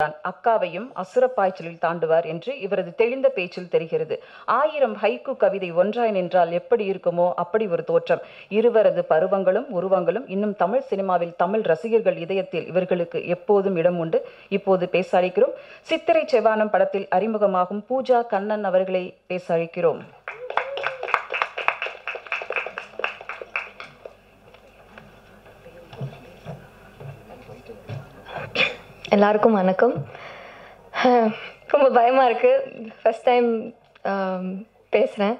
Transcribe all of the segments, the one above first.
தான் அக்காவையும் அசுரப்பாய்ச்சலில் தாண்டுவார் என்று இவரது தெளிந்த பேச்சில் தெரிகிறது ஆயிரம் ஹைக்கு கவிதை ஒன்றாய் நின்றால் எப்படி இருக்குமோ அப்படி ஒரு தோற்றம் இருவரது பருவங்களும் உருவங்களும் இன்னும் தமிழ் சினிமாவில் தமிழ் ரசிகர்கள் இதயத்தில் இவர்களுக்கு எப்போதும் இடம் உண்டு இப்போது பேச அழைக்கிறோம் சித்திரை செவ்வானம் படத்தில் அறிமுகமாகும் பூஜா கண்ணன் அவர்களை பேச அழைக்கிறோம் எல்லாருக்கும் வணக்கம் ரொம்ப பயமாக இருக்குது ஃபஸ்ட் டைம் பேசுகிறேன்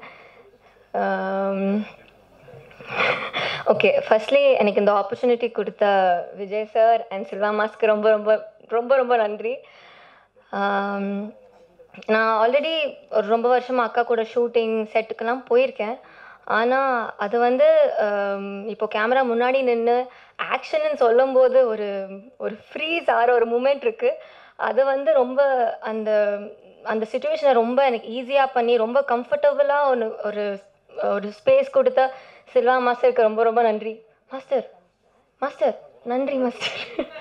ஓகே ஃபர்ஸ்ட்லி எனக்கு இந்த ஆப்பர்ச்சுனிட்டி கொடுத்த விஜய் சார் அண்ட் சில்வா மாஸ்க்கு ரொம்ப ரொம்ப ரொம்ப ரொம்ப நன்றி Um, நான் ஆல்ரெடி ஒரு ரொம்ப வருஷமாக அக்கா கூட ஷூட்டிங் செட்டுக்கெல்லாம் போயிருக்கேன் ஆனால் அது வந்து um, இப்போ கேமரா முன்னாடி நின்று ஆக்ஷன்னு சொல்லும்போது ஒரு ஒரு ஃப்ரீஸ் ஆகிற ஒரு மூமெண்ட் இருக்குது அது வந்து ரொம்ப அந்த அந்த சுச்சுவேஷனை ரொம்ப எனக்கு ஈஸியாக பண்ணி ரொம்ப கம்ஃபர்டபுளாக ஒன்று ஒரு ஒரு ஸ்பேஸ் கொடுத்த சில்வா மாஸ்டருக்கு ரொம்ப ரொம்ப நன்றி மாஸ்டர் மாஸ்டர் நன்றி மாஸ்டர்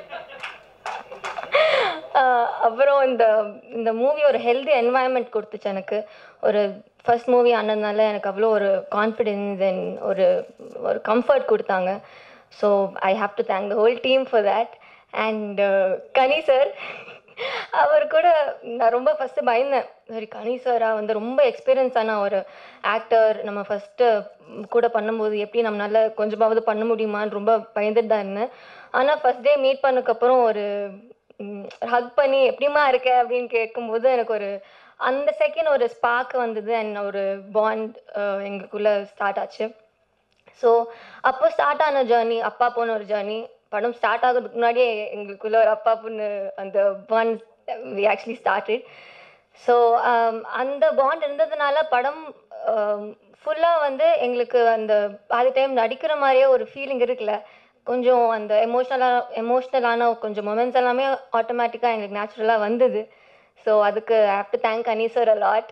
ஆஹ் அப்புறம் இந்த இந்த மூவி ஒரு ஹெல்தி என்வாயன்மெண்ட் கொடுத்துச்சு எனக்கு ஒரு ஃபர்ஸ்ட் மூவி ஆனதுனால எனக்கு அவ்வளோ ஒரு கான்ஃபிடென்ஸ் அண்ட் ஒரு ஒரு கம்ஃபர்ட் கொடுத்தாங்க so I have to thank the whole team for that and Kani sir அவர் கூட நான் ரொம்ப ஃபஸ்ட்டு பயந்தேன் சரி கனி சாரா வந்து ரொம்ப எக்ஸ்பீரியன்ஸான ஒரு ஆக்டர் நம்ம ஃபஸ்ட்டு கூட பண்ணும்போது எப்படி நம்மளால கொஞ்சமாவது பண்ண முடியுமான்னு ரொம்ப பயந்துட்டு தான் இருந்தேன் ஆனால் ஃபஸ்ட் டே மீட் பண்ணதுக்கப்புறம் ஒரு ஹக் பண்ணி எப்படிமா இருக்க அப்படின்னு கேட்கும்போது எனக்கு ஒரு அந்த செகண்ட் ஒரு ஸ்பார்க் வந்தது அண்ட் ஒரு பாண்ட் எங்களுக்குள்ளே ஸ்டார்ட் ஆச்சு ஸோ அப்போ ஸ்டார்ட் ஆன ஜேர்னி அப்பா போன ஒரு ஜேர்னி படம் ஸ்டார்ட் ஆகிறதுக்கு முன்னாடியே எங்களுக்குள்ள ஒரு அப்பா பொண்ணு அந்த bond we actually started so அந்த பாண்ட் இருந்ததுனால படம் ஃபுல்லாக வந்து எங்களுக்கு அந்த பாதி டைம் நடிக்கிற மாதிரியே ஒரு ஃபீலிங் இருக்குல்ல கொஞ்சம் அந்த எமோஷ்னலாக எமோஷ்னலான கொஞ்சம் மொமெண்ட்ஸ் எல்லாமே ஆட்டோமேட்டிக்காக எங்களுக்கு நேச்சுரலாக வந்தது ஸோ அதுக்கு have to thank Ani sir a lot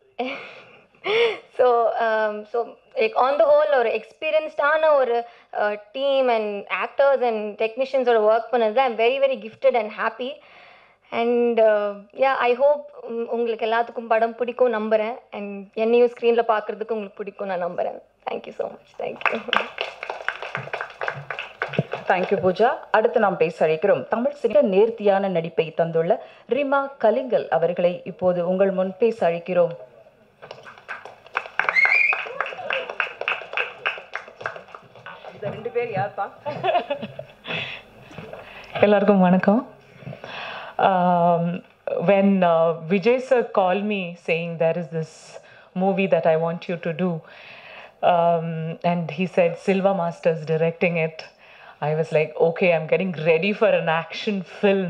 so so like on the whole ஒரு எக்ஸ்பீரியன்ஸ்டான ஒரு டீம் அண்ட் ஆக்டர்ஸ் அண்ட் டெக்னீஷியன்ஸோட ஒர்க் பண்ணது I'm very very gifted and happy and yeah I hope உங்களுக்கு எல்லாத்துக்கும் படம் பிடிக்கும் நம்புகிறேன் அண்ட் என்னையும் ஸ்க்ரீனில் பார்க்குறதுக்கு உங்களுக்கு பிடிக்கும் நான் நம்புகிறேன் thank you so much thank you thank you Pooja அடுத்து நாம் பேச அழைக்கிறோம் தமிழ் சினிமா நேர்த்தியான நடிப்பை தந்துள்ள ரிமா கலிங்கல் அவர்களை இப்போது உங்கள் முன் பேச அழைக்கிறோம் இந்த ரெண்டு பேர் யார்ப்பா எல்லாருக்கும் வணக்கம் um, when uh, Vijay sir called me saying there is this movie that I want you to do um, and he said Silva Masters directing it I was like okay I'm getting ready for an action film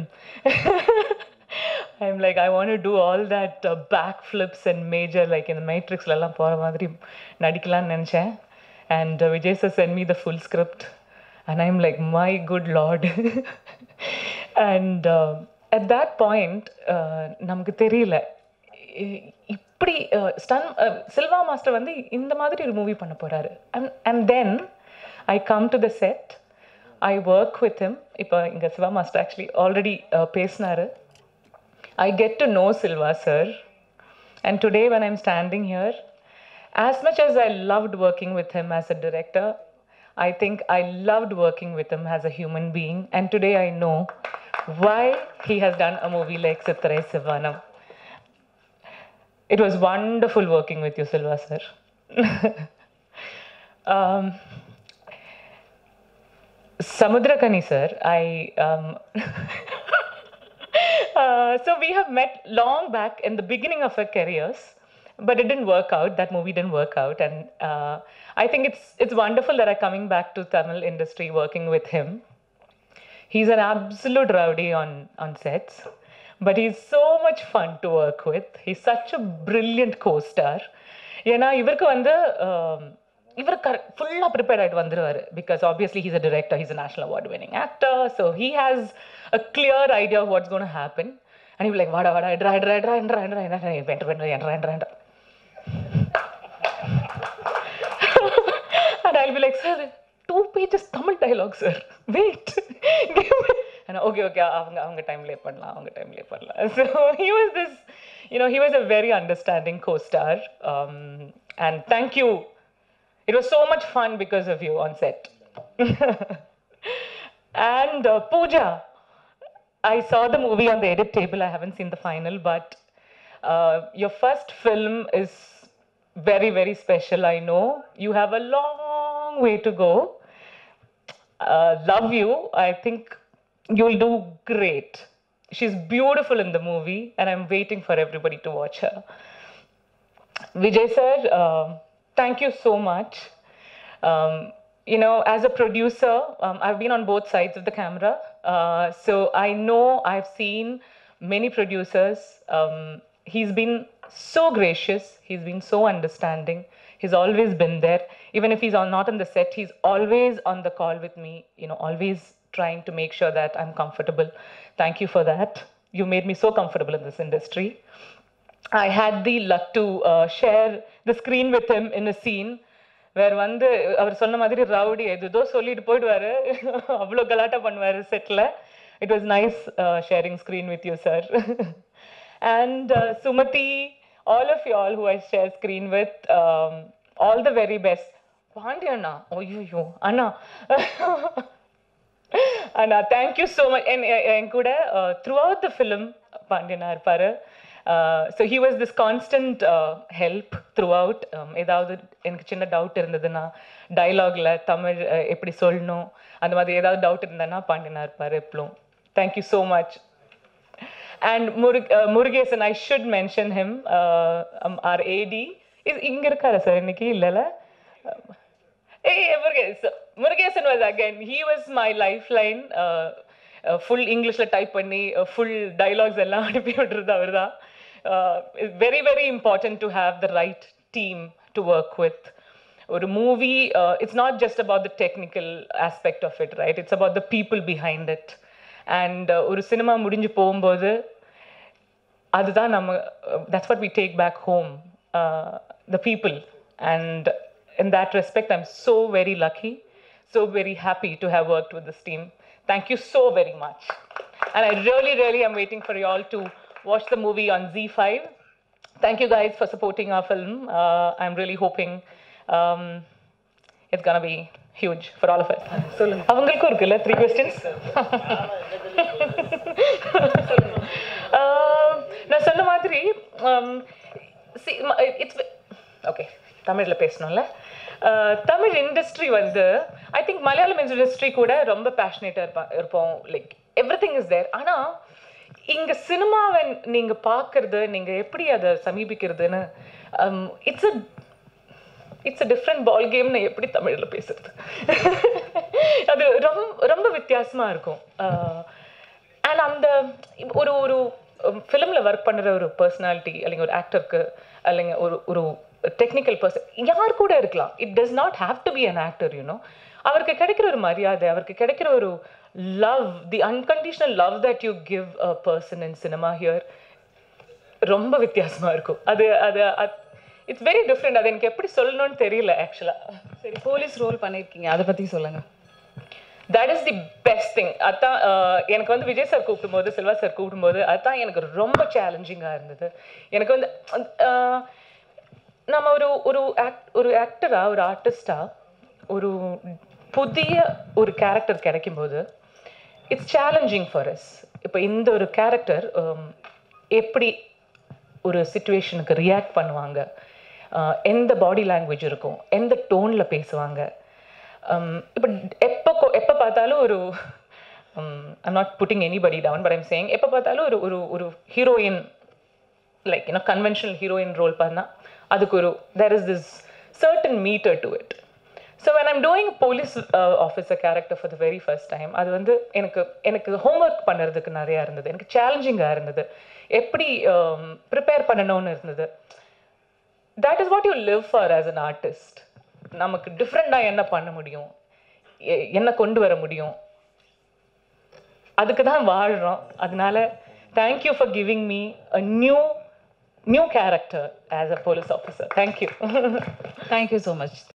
I'm like I want to do all that uh, backflips and major like in the Matrix எல்லாம் போகிற மாதிரி நடிக்கலாம்னு நினச்சேன் and uh, Vijay sir sent me the full script and I'm like, my good lord. and uh, at that point, uh, நமக்கு தெரியல இ- இப்படி stun Silva master வந்து இந்த மாதிரி ஒரு மூவி பண்ண போறாரு and and then I come to the set I work with him இப்போ இங்கே சிவா மாஸ்டர் ஆக்சுவலி ஆல்ரெடி பேசினாரு I get to know Silva sir. And today, when I'm standing here, as much as I loved working with him as a director, I think I loved working with him as a human being. And today I know why he has done a movie like Sitare Sivanam. It was wonderful working with you, Silva sir. um, Samudrakani sir, I um, uh, so we have met long back in the beginning of our careers, but it didn't work out. That movie didn't work out, and uh, I think it's it's wonderful that I'm coming back to Tamil industry working with him. He's an absolute rowdy on on sets, but he's so much fun to work with. He's such a brilliant co-star. ஏன்னா இவருக்கு வந்து um, இவர் ஃபுல்லாக prepared ஆகிட்டு வந்துருவார் because obviously he's a director he's a national award winning actor so he has a clear idea of what's gonna happen and like வாடா வாடா எட்ரா எட்ரா எட்ரா எட்ரா எட்ரா எட்ரா வென்ற வென்ற எட்ரா எட்ரா எட்ரா and I'll be like, sir, two pages Tamil dialogue, sir. Wait. and okay okay அவங்க அவங்க டைம்லேயே பண்ணலாம் அவங்க டைம்லேயே பண்ணலாம் so he was this you know he was a very understanding co star and thank you it was so much fun because of you on set and Pooja I saw the movie on the edit table. I haven't seen the final, but uh, your first film is very, very special. I know you have a long way to go. Uh, love you. I think you'll do great. She's beautiful in the movie, and I'm waiting for everybody to watch her. Vijay sir, um, thank you so much. Um, you know, as a producer, um, I've been on both sides of the camera. Uh, so I know I've seen many producers. Um, he's been so gracious. He's been so understanding. He's always been there. Even if he's on, not on the set, he's always on the call with me, you know, always trying to make sure that I'm comfortable. Thank you for that. You made me so comfortable in this industry. I had the luck to uh, share the screen with him in a scene வேற வந்து அவர் சொன்ன மாதிரி rowdy எதுதோ சொல்லிட்டு போயிடுவாரு அவ்வளோ கலாட்டா பண்ணுவாரு செட்டில் it was nice sharing screen with you sir and Sumathi all of you all who I share screen with all the very best பாண்டியண்ணா ஐயோ அண்ணா அண்ணா தேங்க்யூ ஸோ மச் என் என் கூட த்ரூ அவுட் த ஃபிலிம் பாண்டியனா இருப்பார் so he was this constant help throughout ஏதாவது எனக்கு சின்ன டவுட் இருந்ததுன்னா டைலாகில் தமிழ் uh, எப்படி சொல்லணும் அந்த மாதிரி ஏதாவது டவுட் இருந்ததுன்னா பாண்டியனா இருப்பார் எப்பளும் தேங்க்யூ ஸோ மச் அண்ட் முருக் Murugesan I should mention him our AD இது இங்கே இருக்காரா சார் இன்னைக்கு இல்லைல்ல Hey, Murugesan. Murugesan was again, he was my lifeline. Uh, uh, full Englishல டைப் பண்ணி ஃபுல் டைலாக்ஸ் எல்லாம் அனுப்பி விடுறது அவர் தான் very very important to have the right team to work with ஒரு movie it's not just about the technical aspect of it right it's about the people behind it and ஒரு cinema முடிஞ்சு போகும்போது அதுதான் நம்ம that's what we take back home the people and in that respect i'm so very lucky so very happy to have worked with this team thank you so very much and i really really am waiting for you all to watch the movie on z5 thank you guys for supporting our film uh, i'm really hoping um, it's gonna be huge for all of us சொல்லுங்க அவங்களுக்கும் இருக்குல்ல three questions நான் சொன்ன மாதிரி it's okay தமிழில் பேசணும்ல அஹ், Tamil industry வந்து I think Malayalam industry கூட ரொம்ப பேஷனேட்டாக இருப்பா இருப்போம் like everything is there ஆனால் இங்கே சினிமாவை நீங்கள் பார்க்கறது நீங்கள் எப்படி அதை சமீபிக்கிறதுன்னு it's a it's a different ball கேம்னு எப்படி தமிழில் பேசுறது அது ரொம்ப ரொம்ப வித்தியாசமாக இருக்கும் அண்ட் அந்த ஒரு ஒரு ஃபிலிமில் ஒர்க் பண்ணுற ஒரு பர்சனாலிட்டி இல்லைங்க ஒரு ஆக்டருக்கு இல்லைங்க ஒரு ஒரு டெக்னிக்கல் பர்சன் யார் கூட இருக்கலாம் it does not have to be an actor you know அவருக்கு கிடைக்கிற ஒரு மரியாதை அவருக்கு கிடைக்கிற ஒரு love the unconditional love that you give a person in cinema here ரொம்ப வித்தியாசமா இருக்கும் அது அது இட்ஸ் வெரி டிஃப்ரெண்ட் அது எனக்கு எப்படி சொல்லணும்னு தெரியல ஆக்சுவலா சரி போலீஸ் ரோல் பண்ணியிருக்கீங்க அதை பற்றி சொல்லுங்க that is the best thing அதான் அஹ், எனக்கு வந்து விஜய் சார் கூப்பிடும்போது செல்வா சார் கூப்பிடும்போது அதுதான் எனக்கு ரொம்ப சேலஞ்சிங்காக இருந்தது எனக்கு வந்து அஹ், நம்ம ஒரு ஒரு ஆக்ட் ஒரு ஆக்டரா ஒரு ஆர்டிஸ்டா ஒரு புதிய ஒரு கேரக்டர் கிடைக்கும்போது இட்ஸ் சேலஞ்சிங் ஃபார் அஸ் இப்போ இந்த ஒரு கேரக்டர் எப்படி ஒரு சுச்சுவேஷனுக்கு ரியாக்ட் பண்ணுவாங்க அஹ் எந்த பாடி லாங்குவேஜ் இருக்கும் எந்த டோனில் பேசுவாங்க இப்போ எப்போ கொ- எப்போ பார்த்தாலும் ஒரு I'm not putting anybody down but I'm saying எப்போ பார்த்தாலும் ஒரு ஒரு ஒரு heroine like you know conventional heroine role பண்ணால் அதுக்கு ஒரு there is this certain meter to it so when I'm doing police officer character for the very first time அது வந்து எனக்கு எனக்கு ஹோம்ஒர்க் பண்ணுறதுக்கு நிறையா இருந்தது எனக்கு சேலஞ்சிங்காக இருந்தது எப்படி ப்ரிப்பேர் பண்ணணும்னு இருந்தது that is what you live for as an artist நமக்கு டிஃப்ரெண்ட்டாக என்ன பண்ண முடியும் எ- என்ன கொண்டு வர முடியும் அதுக்கு தான் வாழ்கிறோம் அதனால thank you for giving me a new new character as a police officer thank you thank you so much